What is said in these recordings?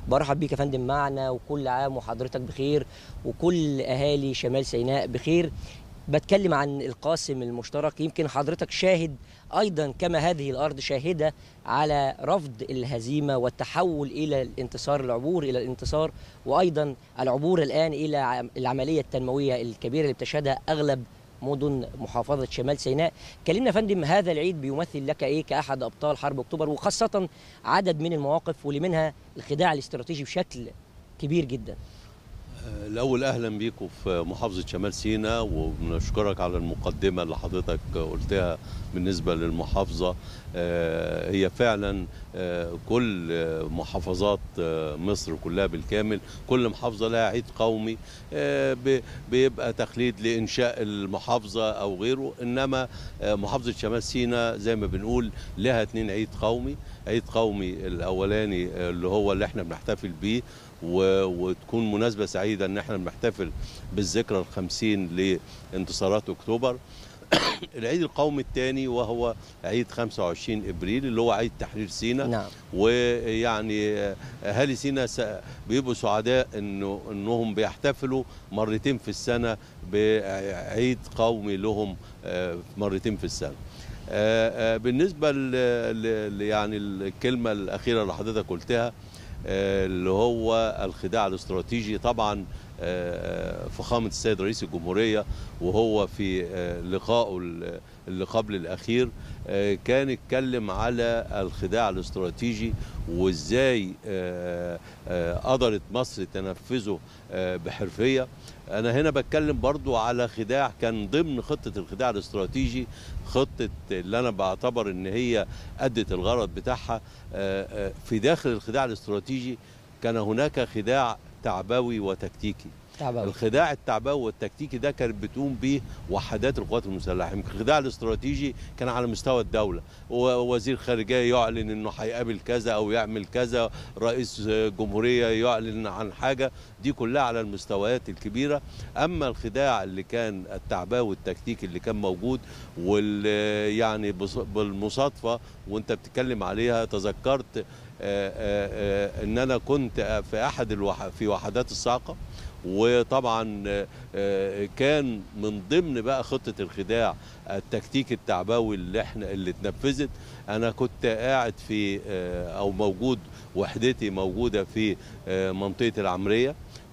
برحب بيك يا فندم معنا وكل عام وحضرتك بخير وكل اهالي شمال سيناء بخير بتكلم عن القاسم المشترك يمكن حضرتك شاهد ايضا كما هذه الارض شاهده على رفض الهزيمه والتحول الى الانتصار العبور الى الانتصار وايضا العبور الان الى العمليه التنمويه الكبيره اللي بتشهدها اغلب مدن محافظه شمال سيناء كلمنا يا فندم هذا العيد بيمثل لك ايه كاحد ابطال حرب اكتوبر وخاصه عدد من المواقف واللي منها الخداع الاستراتيجي بشكل كبير جدا الأول أهلا بيكم في محافظة شمال سيناء وبنشكرك على المقدمة اللي حضرتك قلتها بالنسبة للمحافظة هي فعلا كل محافظات مصر كلها بالكامل كل محافظة لها عيد قومي بيبقى تخليد لإنشاء المحافظة أو غيره إنما محافظة شمال سيناء زي ما بنقول لها اتنين عيد قومي عيد قومي الأولاني اللي هو اللي احنا بنحتفل بيه وتكون مناسبة سعيدة ان احنا بنحتفل بالذكرى الخمسين لانتصارات اكتوبر العيد القومي الثاني وهو عيد 25 ابريل اللي هو عيد تحرير سيناء نعم. ويعني اهالي سيناء بيبقوا سعداء انه انهم بيحتفلوا مرتين في السنه بعيد قومي لهم مرتين في السنه بالنسبه ل يعني الكلمه الاخيره اللي حضرتك قلتها اللي هو الخداع الاستراتيجي طبعا فخامة السيد رئيس الجمهورية وهو في لقائه اللي قبل الأخير كان اتكلم على الخداع الاستراتيجي وازاي قدرت مصر تنفذه بحرفية أنا هنا بتكلم برضو على خداع كان ضمن خطة الخداع الاستراتيجي خطة اللي أنا بعتبر إن هي أدت الغرض بتاعها في داخل الخداع الاستراتيجي كان هناك خداع تعبوي وتكتيكي تعبوي. الخداع التعبوي والتكتيكي ده كانت بتقوم به وحدات القوات المسلحه الخداع الاستراتيجي كان على مستوى الدوله ووزير خارجيه يعلن انه هيقابل كذا او يعمل كذا رئيس جمهوريه يعلن عن حاجه دي كلها على المستويات الكبيره اما الخداع اللي كان التعبوي والتكتيكي اللي كان موجود وال يعني بالمصادفه وانت بتتكلم عليها تذكرت آآ آآ ان انا كنت في احد الوح... في وحدات الصاعقه وطبعا كان من ضمن بقى خطه الخداع التكتيك التعبوي اللي احنا اللي اتنفذت انا كنت قاعد في او موجود وحدتي موجوده في منطقه العمريه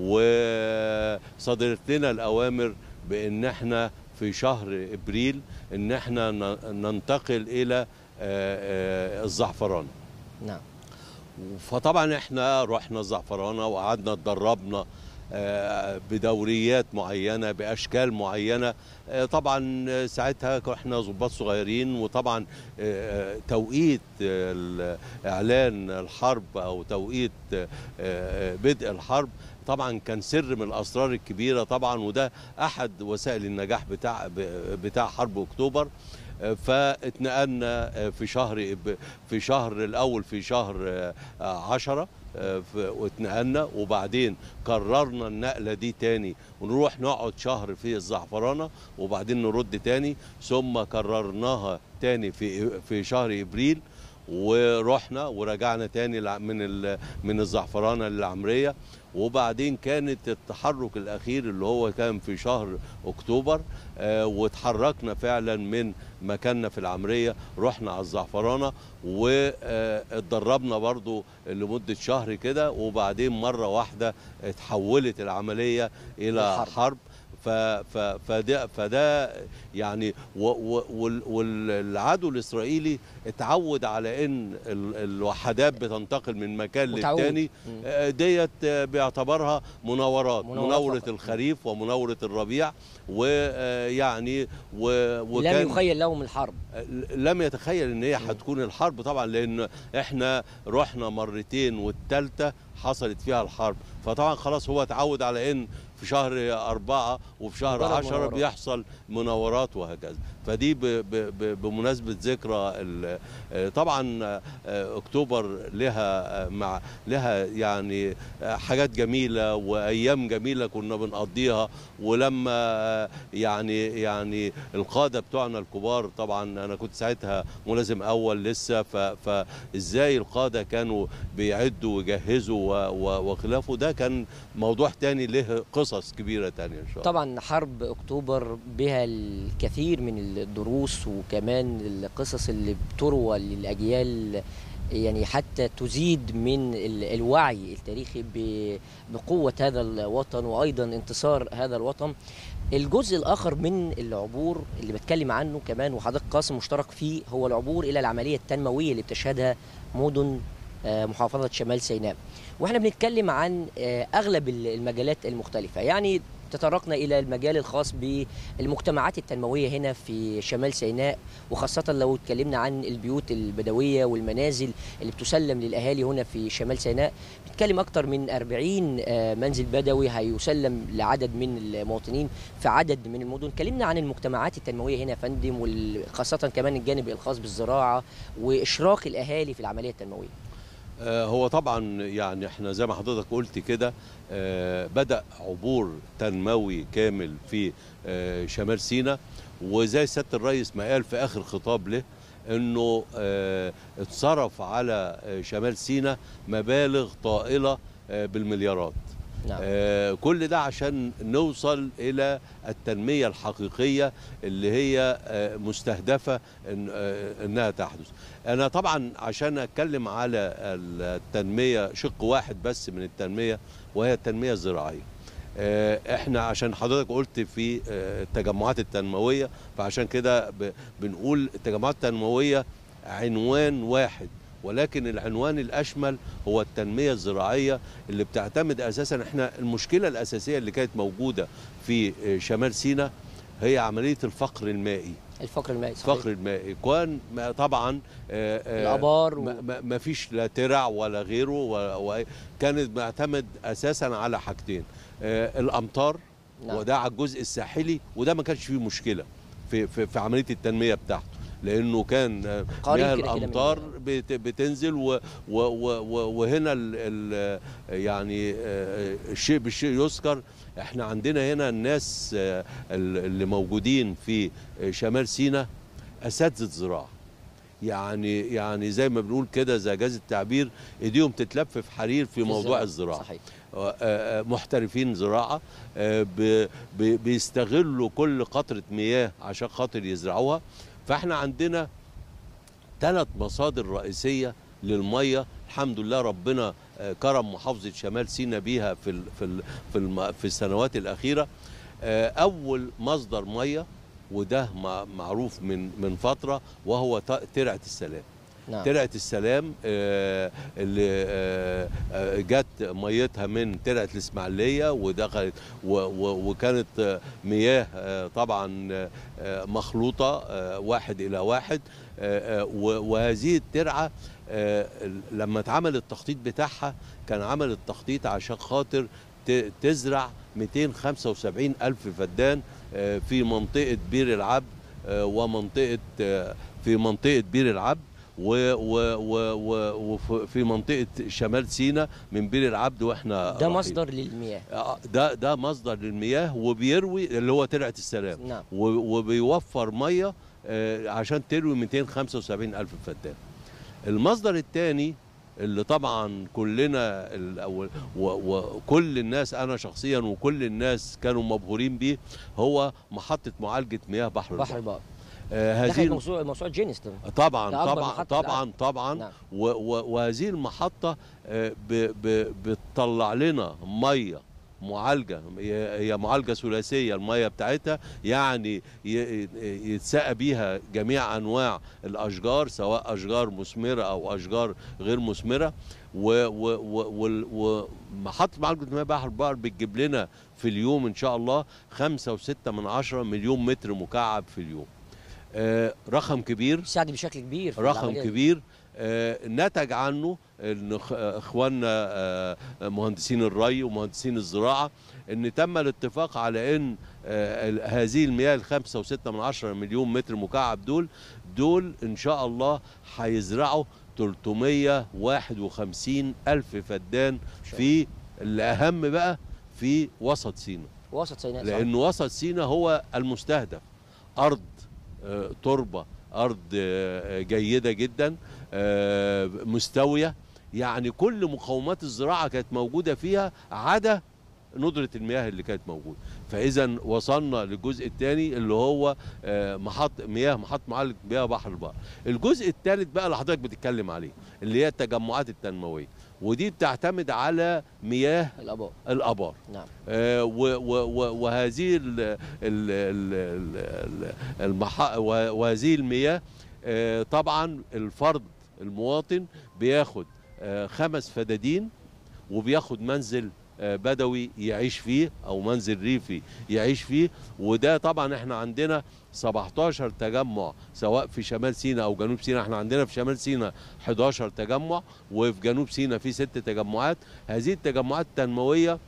وصدرت لنا الاوامر بان احنا في شهر ابريل ان احنا ننتقل الى الزعفرانه نعم فطبعا احنا رحنا الزعفرانه وقعدنا اتدربنا بدوريات معينه باشكال معينه طبعا ساعتها احنا ضباط صغيرين وطبعا توقيت اعلان الحرب او توقيت بدء الحرب طبعا كان سر من الاسرار الكبيره طبعا وده احد وسائل النجاح بتاع بتاع حرب اكتوبر فاتنقلنا في شهر في شهر الاول في شهر عشرة واتنقلنا وبعدين قررنا النقله دي تاني ونروح نقعد شهر في الزعفرانه وبعدين نرد تاني ثم قررناها تاني في في شهر ابريل ورحنا ورجعنا تاني من من الزعفرانه للعمريه وبعدين كانت التحرك الاخير اللي هو كان في شهر اكتوبر آه واتحركنا فعلا من مكاننا في العمريه رحنا على الزعفرانه واتدربنا برضو لمده شهر كده وبعدين مره واحده اتحولت العمليه الى الحرب. حرب ف ف فده فده يعني والعدو الاسرائيلي اتعود على ان الوحدات بتنتقل من مكان متعود. للتاني مم. ديت بيعتبرها مناورات مناورات مناوره فقط. الخريف ومناوره الربيع ويعني و- وكان لم يخيل لهم الحرب لم يتخيل ان هي هتكون الحرب طبعا لان احنا رحنا مرتين والثالثه حصلت فيها الحرب فطبعا خلاص هو اتعود على ان في شهر أربعة وفي شهر مجرد عشرة مناورات. بيحصل مناورات وهكذا فدي ب ب ب بمناسبه ذكرى ال- آه، طبعا آه، اكتوبر لها آه، مع لها يعني آه، حاجات جميله وايام جميله كنا بنقضيها ولما آه، يعني يعني القاده بتوعنا الكبار طبعا انا كنت ساعتها ملازم اول لسه ف- فازاي القاده كانوا بيعدوا ويجهزوا و- و- وخلافه ده كان موضوع تاني له قصص كبيره تانية ان شاء الله طبعا حرب اكتوبر بها الكثير من الدروس وكمان القصص اللي بتروى للاجيال يعني حتى تزيد من ال- الوعي التاريخي ب- بقوه هذا الوطن وايضا انتصار هذا الوطن الجزء الاخر من العبور اللي بتكلم عنه كمان وحضرتك قاسم مشترك فيه هو العبور الى العمليه التنمويه اللي بتشهدها مدن آه، محافظه شمال سيناء واحنا بنتكلم عن آه، اغلب ال- المجالات المختلفه يعني تطرقنا الى المجال الخاص بالمجتمعات التنمويه هنا في شمال سيناء وخاصه لو اتكلمنا عن البيوت البدويه والمنازل اللي بتسلم للاهالي هنا في شمال سيناء بنتكلم اكتر من 40 آه، منزل بدوي هيسلم لعدد من المواطنين في عدد من المدن اتكلمنا عن المجتمعات التنمويه هنا يا فندم وخاصه كمان الجانب الخاص بالزراعه واشراك الاهالي في العمليه التنمويه آه، هو طبعا يعني احنا زي ما حضرتك قلت كده آه، بدأ عبور تنموي كامل في آه، شمال سيناء وزي سيادة الرئيس ما قال في آخر خطاب له انه آه، اتصرف على آه، شمال سيناء مبالغ طائلة آه، بالمليارات نعم آه، كل ده عشان نوصل الى التنميه الحقيقيه اللي هي آه، مستهدفه إن آه، انها تحدث. انا طبعا عشان اتكلم على التنميه شق واحد بس من التنميه وهي التنميه الزراعيه. آه، احنا عشان حضرتك قلت في آه، التجمعات التنمويه فعشان كده ب- بنقول التجمعات التنمويه عنوان واحد ولكن العنوان الاشمل هو التنميه الزراعيه اللي بتعتمد اساسا احنا المشكله الاساسيه اللي كانت موجوده في آه، شمال سيناء هي عمليه الفقر المائي الفقر المائي صحيح. الفقر المائي كان ما- طبعا آه، آه، الابار و... ما- ما ما فيش لا ترع ولا غيره و- و- كانت معتمد اساسا على حاجتين آه، الامطار نعم. وده على الجزء الساحلي وده ما كانش فيه مشكله في في, في عمليه التنميه بتاعته لانه كان آه، قريب مياه كده كده من الامطار ال- بت- بتنزل و و و و وهنا ال ال يعني آه، الشيء بالشيء يذكر احنا عندنا هنا الناس آه، ال- اللي موجودين في آه، شمال سيناء اساتذه زراعه يعني يعني زي ما بنقول كده زي جاز التعبير ايديهم تتلف في حرير في موضوع الزراعه صحيح آه، آه، محترفين زراعه آه، ب- ب- بيستغلوا كل قطره مياه عشان خاطر يزرعوها فاحنا عندنا ثلاث مصادر رئيسيه للميه الحمد لله ربنا آه، كرم محافظه شمال سيناء بيها في ال- في ال- في الم- في السنوات الاخيره آه، اول مصدر ميه وده مع- معروف من من فتره وهو ت- ترعه السلام نعم ترعه السلام آه، اللي آه، آه، جت ميتها من ترعه الاسماعيليه ودخلت و- و- وكانت آه، مياه آه، طبعا آه، آه، مخلوطه آه، واحد الى واحد آه، آه، و- وهذه الترعه آه، لما اتعمل التخطيط بتاعها كان عمل التخطيط عشان خاطر ت- تزرع 275 ألف فدان آه، في منطقة بير العبد آه، ومنطقة آه، في منطقة بير العبد و- و- و- و- وفي منطقة شمال سيناء من بير العبد واحنا ده رايحين. مصدر للمياه آه، ده ده مصدر للمياه وبيروي اللي هو ترعة السلام نعم و- وبيوفر ميه آه، عشان تروي 275 الف فدان المصدر الثاني اللي طبعا كلنا ال- أو- و- وكل الناس انا شخصيا وكل الناس كانوا مبهورين بيه هو محطه معالجه مياه بحر بحر البحر البقر آه دخلت هذه موسوعه موسوعه جينيس ده طبعا ده أكبر طبعا محطة طبعا طبعا نعم. و- و- وهذه المحطة آه، ب- ب- بتطلع لنا مية معالجة هي هي معالجة ثلاثية المية بتاعتها يعني ي- يتسقى بيها جميع أنواع الأشجار سواء أشجار مثمرة أو أشجار غير مثمرة و- و- و- وال- ومحطة معالجة مياه بحر البقر بتجيب لنا في اليوم إن شاء الله خمسة وستة من عشرة مليون متر مكعب في اليوم آه، رقم كبير بيساعد بشكل كبير في رقم العملية دي. كبير آه، نتج عنه ان إخ- اخواننا آه، مهندسين الري ومهندسين الزراعه ان تم الاتفاق على ان آه، ال- هذه المياه الخمسة وستة من عشرة مليون متر مكعب دول دول ان شاء الله هيزرعوا 351 الف فدان في الاهم بقى في وسط سيناء وسط سيناء صح؟ لان وسط سيناء هو المستهدف ارض آه، تربه ارض آه، جيده جدا آه، مستويه يعني كل مقومات الزراعه كانت موجوده فيها عدا ندره المياه اللي كانت موجوده فاذا وصلنا للجزء الثاني اللي هو آه، محط مياه محط معالجه مياه بحر البحر الجزء الثالث بقى اللي حضرتك بتتكلم عليه اللي هي التجمعات التنمويه ودي بتعتمد على مياه الاباء الابار نعم آه، و- و- و- وهذه ال- ال- ال- ال- المح- و- وهذه المياه آه، طبعا الفرد المواطن بياخد آه، خمس فدادين وبياخد منزل آه، بدوي يعيش فيه او منزل ريفي يعيش فيه وده طبعا احنا عندنا 17 تجمع سواء في شمال سيناء او جنوب سيناء احنا عندنا في شمال سيناء 11 تجمع وفي جنوب سيناء في ست تجمعات هذه التجمعات التنمويه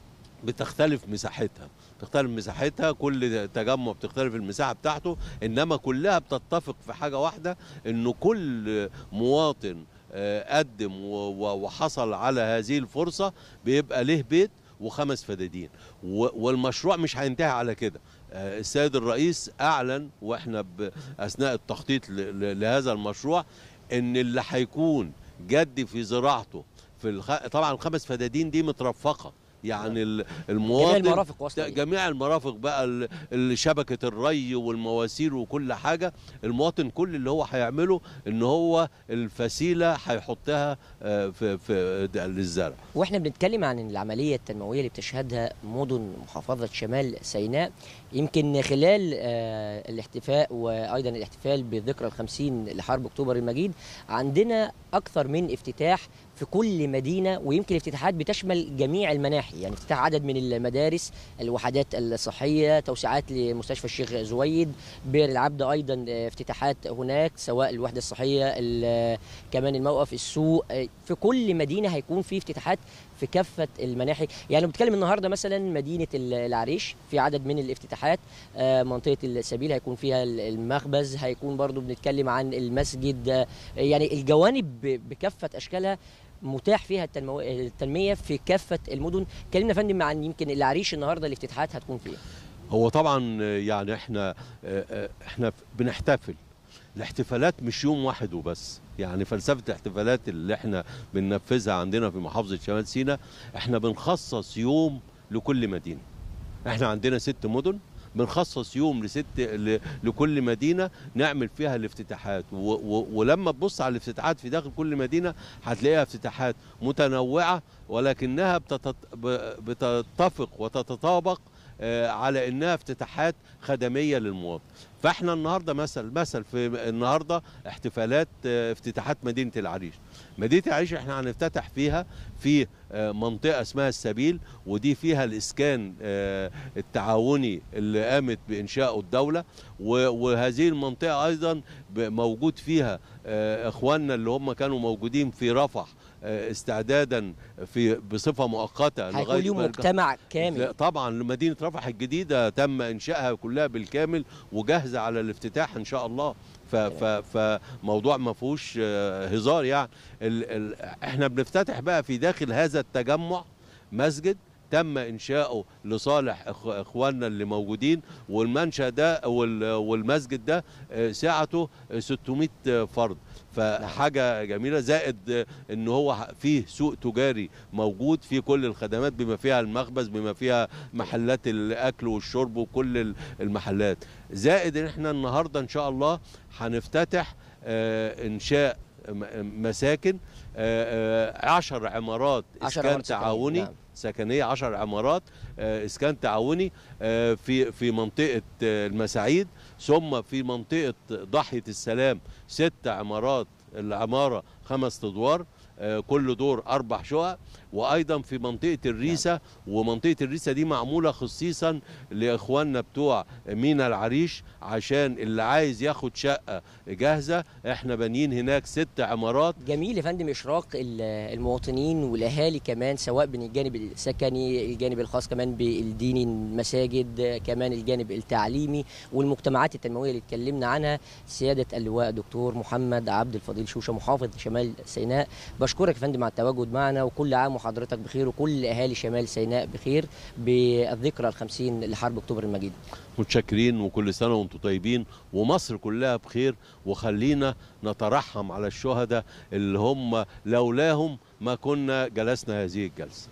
بتختلف مساحتها بتختلف مساحتها كل تجمع بتختلف المساحه بتاعته انما كلها بتتفق في حاجه واحده انه كل مواطن آه، قدم و- و- وحصل على هذه الفرصه بيبقى له بيت وخمس فدادين و- والمشروع مش هينتهي على كده آه، السيد الرئيس اعلن واحنا ب- اثناء التخطيط ل- ل- لهذا المشروع ان اللي هيكون جد في زراعته في الخ... طبعا الخمس فدادين دي مترفقه يعني ال- جميع المواطن المرافق واصله إليه. جميع المرافق بقى ال- ال- شبكه الري والمواسير وكل حاجه المواطن كل اللي هو هيعمله ان هو الفسيله هيحطها آه، في في ده للزرع واحنا بنتكلم عن العمليه التنمويه اللي بتشهدها مدن محافظه شمال سيناء يمكن خلال آه، الاحتفاء وايضا الاحتفال بذكرى الخمسين لحرب اكتوبر المجيد عندنا اكثر من افتتاح في كل مدينه ويمكن الافتتاحات بتشمل جميع المناحي يعني افتتاح عدد من المدارس الوحدات الصحيه توسعات لمستشفى الشيخ زويد بئر العبد ايضا آه، افتتاحات هناك سواء الوحده الصحيه ال- كمان الموقف السوق آه، في كل مدينه هيكون في افتتاحات في كافه المناحي يعني لو بنتكلم النهارده مثلا مدينه ال- العريش في عدد من الافتتاحات آه، منطقه السبيل هيكون فيها ال- المخبز هيكون برضو بنتكلم عن المسجد آه، يعني الجوانب ب- بكافه اشكالها متاح فيها التنمو... التنميه في كافه المدن كلمنا يا فندم عن يمكن العريش النهارده الافتتاحات هتكون فيها هو طبعا آه، يعني احنا آه، آه، احنا بنحتفل الاحتفالات مش يوم واحد وبس يعني فلسفه الاحتفالات اللي احنا بننفذها عندنا في محافظه شمال سيناء احنا بنخصص يوم لكل مدينه احنا عندنا ست مدن بنخصص يوم لست ل- لكل مدينه نعمل فيها الافتتاحات و و ولما تبص على الافتتاحات في داخل كل مدينه هتلاقيها افتتاحات متنوعه ولكنها بتتط... ب- بتتفق وتتطابق آه، على انها افتتاحات خدميه للمواطن فاحنا النهارده مثل مثل في النهارده احتفالات آه، افتتاحات مدينه العريش مدينه العريش احنا هنفتتح فيها في آه، منطقه اسمها السبيل ودي فيها الاسكان آه، التعاوني اللي قامت بانشائه الدوله و- وهذه المنطقه ايضا ب- موجود فيها آه، اخواننا اللي هم كانوا موجودين في رفح آه، استعدادا في بصفه مؤقته هيكون لغايه ليهم ما- مجتمع لا كامل طبعا مدينه رفح الجديده تم انشائها كلها بالكامل وجاهزه على الافتتاح ان شاء الله ف ف فموضوع ما فيهوش آه، هزار يعني ال ال احنا بنفتتح بقى في داخل هذا التجمع مسجد تم انشاؤه لصالح إخ- اخواننا اللي موجودين والمنشا ده وال- والمسجد ده آه، سعته آه، 600 فرد فحاجه جميله زائد آه، ان هو فيه سوق تجاري موجود فيه كل الخدمات بما فيها المخبز بما فيها محلات الاكل والشرب وكل ال- المحلات زائد ان احنا النهارده ان شاء الله هنفتتح آه، انشاء م- مساكن آه، آه، عشر عمارات عشر اسكان عمارات سكنية، تعاوني نعم. سكنيه 10 عمارات آه، اسكان تعاوني آه، في في منطقه آه، المساعيد ثم في منطقه ضاحيه السلام ست عمارات العماره خمس ادوار آه، كل دور اربع شقق وايضا في منطقه الريسه ومنطقه الريسه دي معموله خصيصا لاخواننا بتوع مينا العريش عشان اللي عايز ياخد شقه جاهزه احنا بانيين هناك ست عمارات جميل يا فندم اشراق ال- المواطنين والاهالي كمان سواء من الجانب السكني الجانب الخاص كمان بالديني المساجد كمان الجانب التعليمي والمجتمعات التنمويه اللي اتكلمنا عنها سياده اللواء دكتور محمد عبد الفضيل شوشه محافظ شمال سيناء بشكرك يا فندم على التواجد معنا وكل عام وحضرتك بخير وكل اهالي شمال سيناء بخير بالذكرى الخمسين لحرب اكتوبر المجيد متشكرين وكل سنه وانتم طيبين ومصر كلها بخير وخلينا نترحم على الشهداء اللي هم لولاهم ما كنا جلسنا هذه الجلسه